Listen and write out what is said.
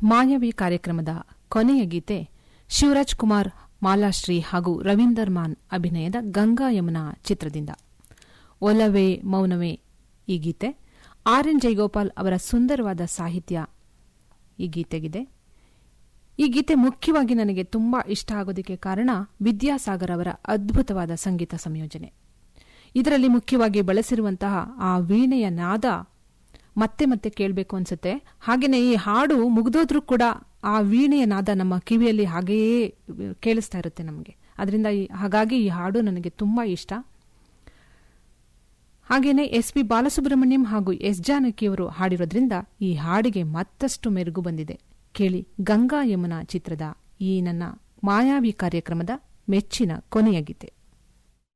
ಮಾಯಾವಿ ಕಾರ್ಯಕ್ರಮದ ಕೊನೆಯ ಗೀತೆ ಶಿವರಾಜ್ ಕುಮಾರ್ ಮಾಲಾಶ್ರೀ ಹಾಗೂ ರವೀಂದರ್ ಮಾನ್ ಅಭಿನಯದ ಗಂಗಾ ಯಮುನಾ ಚಿತ್ರದಿಂದ ಒಲವೇ ಮೌನವೇ ಈ ಗೀತೆ ಆರ್ ಎನ್ ಜಯಗೋಪಾಲ್ ಅವರ ಸುಂದರವಾದ ಸಾಹಿತ್ಯ ಈ ಗೀತೆಗಿದೆ ಈ ಗೀತೆ ಮುಖ್ಯವಾಗಿ ನನಗೆ ತುಂಬಾ ಇಷ್ಟ ಆಗೋದಕ್ಕೆ ಕಾರಣ ವಿದ್ಯಾಸಾಗರ್ ಅವರ ಅದ್ಭುತವಾದ ಸಂಗೀತ ಸಂಯೋಜನೆ ಇದರಲ್ಲಿ ಮುಖ್ಯವಾಗಿ ಬಳಸಿರುವಂತಹ ಆ ವೀಣೆಯ ನಾದ ಮತ್ತೆ ಮತ್ತೆ ಕೇಳಬೇಕು ಅನ್ಸುತ್ತೆ ಹಾಗೆಯೇ ಈ ಹಾಡು ಮುಗಿದೋದ್ರೂ ಕೂಡ ಆ ವೀಣೆಯ ನಾದ ನಮ್ಮ ಕಿವಿಯಲ್ಲಿ ಹಾಗೆಯೇ ಕೇಳಿಸ್ತಾ ಇರುತ್ತೆ ನಮಗೆ ಅದರಿಂದ ಹಾಗಾಗಿ ಈ ಹಾಡು ನನಗೆ ತುಂಬಾ ಇಷ್ಟ ಹಾಗೇನೆ ಎಸ್ ಪಿ ಬಾಲಸುಬ್ರಹ್ಮಣ್ಯಂ ಹಾಗೂ ಎಸ್ ಜಾನಕಿಯವರು ಹಾಡಿರೋದ್ರಿಂದ ಈ ಹಾಡಿಗೆ ಮತ್ತಷ್ಟು ಮೆರುಗು ಬಂದಿದೆ ಕೇಳಿ ಗಂಗಾ ಯಮುನಾ ಚಿತ್ರದ ಈ ನನ್ನ ಮಾಯಾವಿ ಕಾರ್ಯಕ್ರಮದ ಮೆಚ್ಚಿನ ಕೊನೆಯ ಗೀತೆ